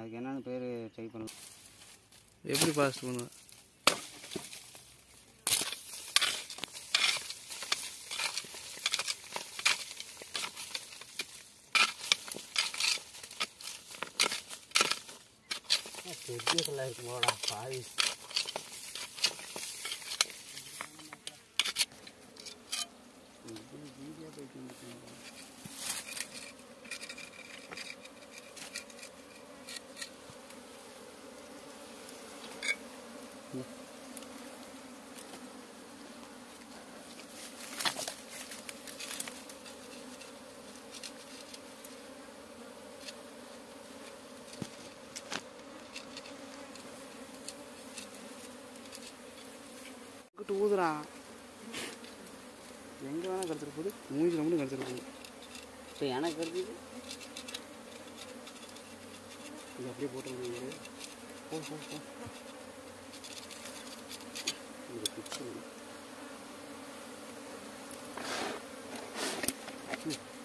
அதுக்கு என்னென்னு பேர் ட்ரை பண்ணலாம் எப்படி பாஸ்ட் பண்ணுவேன் பெரிய கல்லாக இருக்குமோடா பாவி கிட்ட ஊதுறா எங்கே வேணால் கடுத்துட்டு போகுது மூஞ்சில் மட்டும் கடுத்துட்டு போகுது இப்போ எனக்கு இருக்குது இது அப்படியே போட்டு விடுங்க. போ போ போ இந்த பிக்சர் ம்